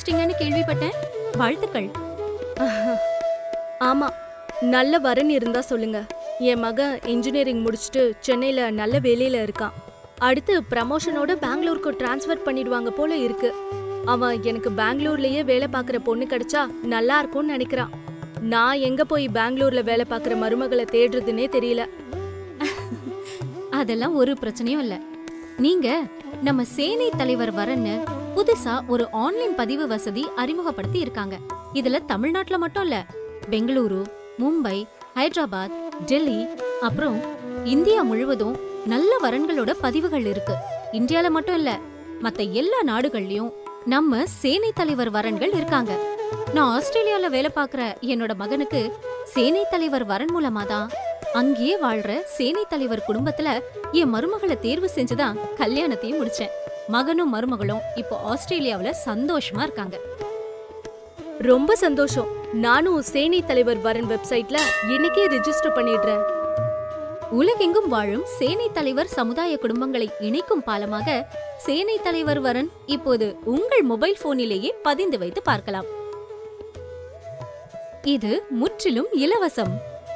முடிச்சிட்டீங்கன்னு கேள்விப்பட்டேன் வாழ்த்துக்கள் ஆமா நல்ல வரன் இருந்தா சொல்லுங்க என் மகன் இன்ஜினியரிங் முடிச்சுட்டு சென்னையில நல்ல வேலையில இருக்கான் அடுத்து ப்ரமோஷனோட பெங்களூருக்கு டிரான்ஸ்ஃபர் பண்ணிடுவாங்க போல இருக்கு அவன் எனக்கு பெங்களூர்லயே வேலை பார்க்குற பொண்ணு கிடைச்சா நல்லா இருக்கும்னு நினைக்கிறான் நான் எங்க போய் பெங்களூர்ல வேலை பார்க்குற மருமகளை தேடுறதுனே தெரியல அதெல்லாம் ஒரு பிரச்சனையும் இல்ல நீங்க நம்ம சேனை தலைவர் வரன்னு புதுசா ஒரு ஆன்லைன் பதிவு வசதி அறிமுகப்படுத்தி இருக்காங்க இதுல தமிழ்நாட்டுல மட்டும் இல்ல பெங்களூரு மும்பை ஹைதராபாத் டெல்லி அப்புறம் இந்தியா முழுவதும் நல்ல வரன்களோட பதிவுகள் இருக்கு இந்தியால மட்டும் இல்ல மத்த எல்லா நாடுகள்லயும் நம்ம சேனை தலைவர் வரன்கள் இருக்காங்க நான் ஆஸ்திரேலியால வேலை பார்க்கற என்னோட மகனுக்கு சேனை தலைவர் வரன் மூலமா தான் அங்கேயே வாழ்ற சேனை தலைவர் குடும்பத்துல என் மருமகளை தேர்வு செஞ்சுதான் கல்யாணத்தையும் முடிச்சேன் மகனும் மருமகளும் இப்போ ஆஸ்திரேலியாவுல சந்தோஷமா இருக்காங்க ரொம்ப சந்தோஷம் நானும் சேனை தலைவர் வரன் வெப்சைட்ல இன்னைக்கே ரெஜிஸ்டர் பண்ணிடுறேன் உலகெங்கும் வாழும் சேனை தலைவர் சமுதாய குடும்பங்களை இணைக்கும் பாலமாக சேனை தலைவர் வரன் இப்போது உங்கள் மொபைல் போனிலேயே பதிந்து வைத்து பார்க்கலாம் இது முற்றிலும் இலவசம்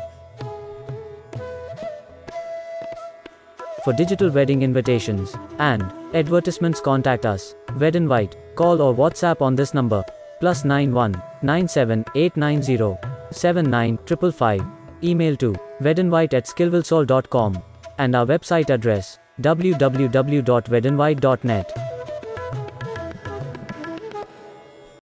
For digital wedding invitations and advertisements, contact us. Wed and White. Call or WhatsApp on this number plus 91 97890 79 Email to wedandwhite at skillwillsol.com and our website address www.wedandwhite.net.